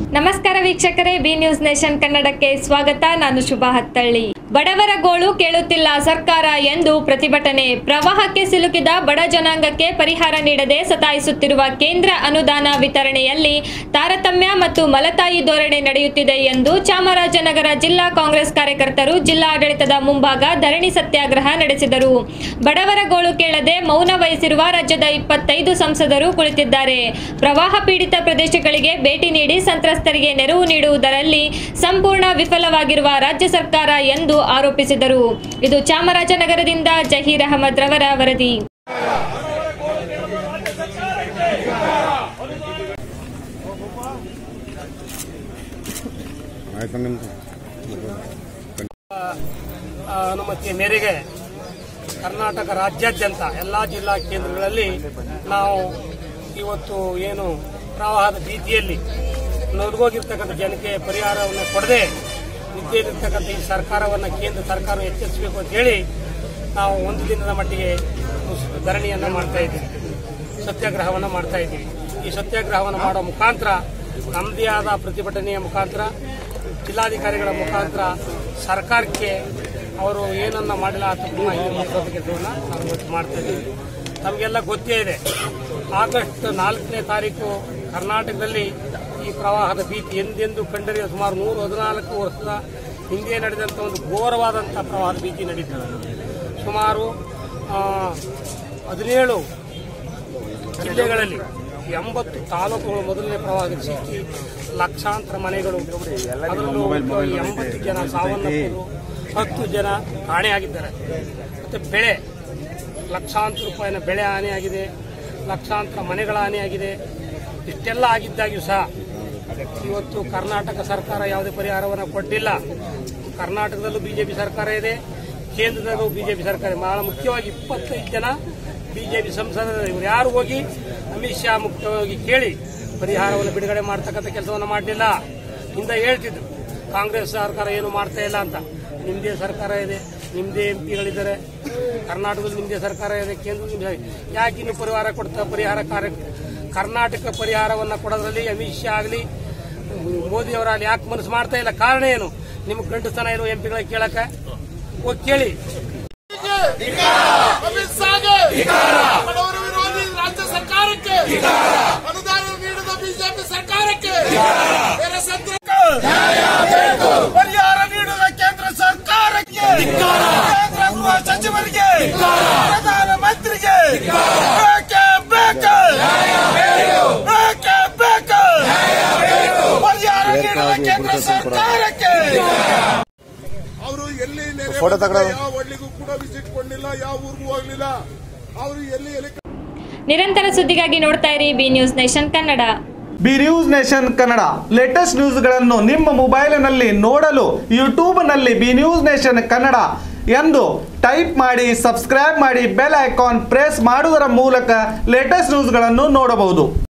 ನಮಸ್ಕಾರ ವೀಕ್ಷಕರೇ B news nation ಕನ್ನಡಕ್ಕೆ ಸ್ವಾಗತ ನಾನು ಶುಭಾ ಹತ್ತಳ್ಳಿ ಬಡವರ ಗೋಳು ಕೇಳುತ್ತಿಲ್ಲ ಸರ್ಕಾರ ಎಂದು ಪ್ರತಿಭಟನೆ ಪ್ರವಾಹಕ್ಕೆ ಸಿಲುಕಿದ ಬಡ ಜನಾಂಗಕ್ಕೆ ಪರಿಹಾರ ನೀಡದೆ ಸತಾಯಿಸುತ್ತಿರುವ ಕೇಂದ್ರ ಅನುದಾನ ವಿತರಣೆಯಲ್ಲಿ ತಾರತಮ್ಯ ಮತ್ತು ಮಲತಾಯಿ ಧೋರಣೆ ನಡೆಯುತ್ತಿದೆ ಎಂದು ಚಾಮರಾಜನಗರ ಜಿಲ್ಲಾ ಕಾಂಗ್ರೆಸ್ ಕಾರ್ಯಕರ್ತರು ಜಿಲ್ಲಾಡಳಿತದ ಮುಂಭಾಗ ಧರಣಿ ಸತ್ಯಾಗ್ರಹ ನಡೆಸಿದರು ಬಡವರ ಗೋಳು ಕೇಳದೆ ಮೌನ ವಹಿಸಿರುವ ರಾಜ್ಯದ ಇಪ್ಪತ್ತೈದು ಸಂಸದರು ಕುಳಿತಿದ್ದಾರೆ ಪ್ರವಾಹ ಪೀಡಿತ ಪ್ರದೇಶಗಳಿಗೆ ಭೇಟಿ ನೀಡಿ ಸಂತ್ರಸ್ತರಿಗೆ ನೆರವು ನೀಡುವುದರಲ್ಲಿ ಸಂಪೂರ್ಣ ವಿಫಲವಾಗಿರುವ ರಾಜ್ಯ ಸರ್ಕಾರ ಎಂದು ಆರೋಪಿಸಿದರು ಇದು ಚಾಮರಾಜನಗರದಿಂದ ಜಹೀರ್ ಅಹಮದ್ ರವರ ವರದಿ ಆಯ್ತು ನಿಮ್ದು ಆ, ಅನುಮತಿಯ ಮೇರೆಗೆ ಕರ್ನಾಟಕ ರಾಜ್ಯಾದ್ಯಂತ ಎಲ್ಲ ಜಿಲ್ಲಾ ಕೇಂದ್ರಗಳಲ್ಲಿ ನಾವು ಇವತ್ತು ಏನು ಪ್ರವಾಹದ ಭೀತಿಯಲ್ಲಿ ನೊಂದ್ಗೋಗಿರ್ತಕ್ಕಂಥ ಜನಕ್ಕೆ ಪರಿಹಾರವನ್ನು ಕೊಡದೆ ನಿದ್ದೆಯಲ್ಲಿರ್ತಕ್ಕಂಥ ಈ ಸರ್ಕಾರವನ್ನು ಕೇಂದ್ರ ಸರ್ಕಾರ ಎಚ್ಚರಿಸಬೇಕು ಅಂತ ಹೇಳಿ ನಾವು ಒಂದು ದಿನದ ಮಟ್ಟಿಗೆ ಧರಣಿಯನ್ನು ಮಾಡ್ತಾ ಇದ್ದೀವಿ ಸತ್ಯಾಗ್ರಹವನ್ನು ಮಾಡ್ತಾ ಇದ್ದೀವಿ ಈ ಸತ್ಯಾಗ್ರಹವನ್ನು ಮಾಡೋ ಮುಖಾಂತರ ನಮ್ಮದೇ ಆದ ಪ್ರತಿಭಟನೆಯ ಮುಖಾಂತರ ಜಿಲ್ಲಾಧಿಕಾರಿಗಳ ಮುಖಾಂತರ ಸರ್ಕಾರಕ್ಕೆ ಅವರು ಏನನ್ನ ಮಾಡಿಲ್ಲ ಅಥವಾ ಇದು ಮುಗಿಸೋದ ಕೆಲಸವನ್ನು ನಾವು ಇವತ್ತು ಮಾಡ್ತಾ ಇದ್ದೀವಿ ನಮಗೆಲ್ಲ ಗೊತ್ತೇ ಇದೆ ಆಗಸ್ಟ್ ನಾಲ್ಕನೇ ತಾರೀಕು ಕರ್ನಾಟಕದಲ್ಲಿ ಈ ಪ್ರವಾಹದ ಭೀತಿ ಎಂದೆಂದೂ ಕಂಡರಿಯ ಸುಮಾರು ನೂರ ಹದಿನಾಲ್ಕು ವರ್ಷದ ಹಿಂದೆ ನಡೆದಂಥ ಒಂದು ಘೋರವಾದಂಥ ಪ್ರವಾಹದ ಭೀತಿ ನಡೀತದೆ ಸುಮಾರು ಆ, ಹದಿನೇಳು ಜಿಲ್ಲೆಗಳಲ್ಲಿ ಎಂಬತ್ತು ತಾಲೂಕುಗಳು ಮೊದಲನೇ ಪ್ರವಾಹದಲ್ಲಿ ಸಿಕ್ಕಿ ಲಕ್ಷಾಂತರ ಮನೆಗಳು ಅದರಲ್ಲೂ ಎಂಬತ್ತು ಜನ ಸಾವನ್ನಪ್ಪಿದ್ರು ಹತ್ತು ಜನ ಕಾಣೆಯಾಗಿದ್ದಾರೆ ಮತ್ತು ಬೆಳೆ ಲಕ್ಷಾಂತರ ರೂಪಾಯಿನ ಬೆಳೆ ಹಾನಿಯಾಗಿದೆ ಲಕ್ಷಾಂತರ ಮನೆಗಳ ಹಾನಿಯಾಗಿದೆ ಇಷ್ಟೆಲ್ಲ ಆಗಿದ್ದಾಗ್ಯೂ ಸಹ ಇವತ್ತು ಕರ್ನಾಟಕ ಸರ್ಕಾರ ಯಾವುದೇ ಪರಿಹಾರವನ್ನು ಕೊಟ್ಟಿಲ್ಲ ಕರ್ನಾಟಕದಲ್ಲೂ ಬಿಜೆಪಿ ಸರ್ಕಾರ ಇದೆ ಕೇಂದ್ರದಲ್ಲೂ ಬಿಜೆಪಿ ಸರ್ಕಾರ ಇದೆ. ಬಹಳ ಮುಖ್ಯವಾಗಿ ಇಪ್ಪತ್ತೈದು ಜನ ಬಿಜೆಪಿ ಸಂಸದರು ಇವರು ಯಾರು ಹೋಗಿ ಅಮಿತ್ ಶಾ ಮುಖ್ಯವಾಗಿ ಕೇಳಿ ಪರಿಹಾರವನ್ನು ಬಿಡುಗಡೆ ಮಾಡ್ತಕ್ಕಂಥ ಕೆಲಸವನ್ನು ಮಾಡಲಿಲ್ಲ ಹಿಂದೆ ಹೇಳ್ತಿದ್ರು ಕಾಂಗ್ರೆಸ್ ಸರ್ಕಾರ ಏನು ಮಾಡ್ತಾ ಇಲ್ಲ ಅಂತ ನಿಮ್ಮದೇ ಸರ್ಕಾರ ಇದೆ ನಿಮ್ಮದೇ ಎಂ ಪಿಗಳಿದ್ದಾರೆ ಕರ್ನಾಟಕದಲ್ಲಿ ನಿಮ್ಮದೇ ಸರ್ಕಾರ ಇದೆ ಕೇಂದ್ರ ನಿಮ್ದೇ ಯಾಕೆ ಇನ್ನು ಪರಿಹಾರ ಕೊಡ್ತಾ ಪರಿಹಾರ ಕಾರ್ಯ ಕರ್ನಾಟಕ ಪರಿಹಾರವನ್ನು ಕೊಡೋದ್ರಲ್ಲಿ ಅಮಿತ್ ಶಾ ಆಗಲಿ ಮೋದಿ ಅವರಲ್ಲಿ ಯಾಕೆ ಮನಸ್ಸು ಮಾಡ್ತಾ ಇಲ್ಲ ಕಾರಣ ಏನು ನಿಮ್ಗೆ ಗಂಟಸ್ತನ ಇರೋ ಎಂ ಪಿಗಳಿಗೆ ಕೇಳಕ್ಕೆ ಹೋಗಿ ಕೇಳಿ ಅಮಿತ್ ಶಾಗೆ ಬಡವರ ವಿರೋಧಿ ರಾಜ್ಯ ಸರ್ಕಾರಕ್ಕೆ ಅನುದಾನ ನೀಡಿದ ಬಿಜೆಪಿ ಸರ್ಕಾರಕ್ಕೆ ಬೇರೆ ಸಂತ್ರಕ್ಕೆ ಪರಿಹಾರ ನೀಡಿದ ಕೇಂದ್ರ ಸರ್ಕಾರಕ್ಕೆ ಕೇಂದ್ರ ಗೃಹ ಸಚಿವರಿಗೆ ಪ್ರಧಾನ ಮಂತ್ರಿಗೆ ಬೇಕೇ ಬೇಕು ಬೇಕೇ ಬೇಕು ಪರಿಹಾರ ನೀಡಿದ ಕೇಂದ್ರ ಸರ್ಕಾರಕ್ಕೆ ಅವರು ಎಲ್ಲಿ ನೆರೆ ಫೋಟೋ ತಗೊಳ್ಳೋದು. ಬಂದಿಲ್ಲ, ಯಾವ ಹಳ್ಳಿಗೂ ಕೂಡ ವಿಸಿಟ್ ಕೊಡಲಿಲ್ಲ ಯಾವ ಊರಿಗೂ ಹೋಗ್ಲಿಲ್ಲ ಅವರು ಎಲ್ಲಿ ಎಲ್ಲಿ ನಿರಂತರ ಸುದ್ದಿಗಾಗಿ ನೋಡ್ತಾ ಇರಿ B news nation Kannada B news nation Kannada latest ನ್ಯೂಸ್ಗಳನ್ನು ನಿಮ್ಮ ಮೊಬೈಲಿನಲ್ಲಿ ನೋಡಲು ಯೂಟ್ಯೂಬ್ನಲ್ಲಿ ಬಿ ನ್ಯೂಸ್ ನೇಷನ್ ಕನ್ನಡ ಎಂದು ಟೈಪ್ ಮಾಡಿ ಸಬ್ಸ್ಕ್ರೈಬ್ ಮಾಡಿ ಬೆಲ್ ಐಕಾನ್ ಪ್ರೆಸ್ ಮಾಡುವುದರ ಮೂಲಕ ಲೇಟೆಸ್ಟ್ ನ್ಯೂಸ್ಗಳನ್ನು ನೋಡಬಹುದು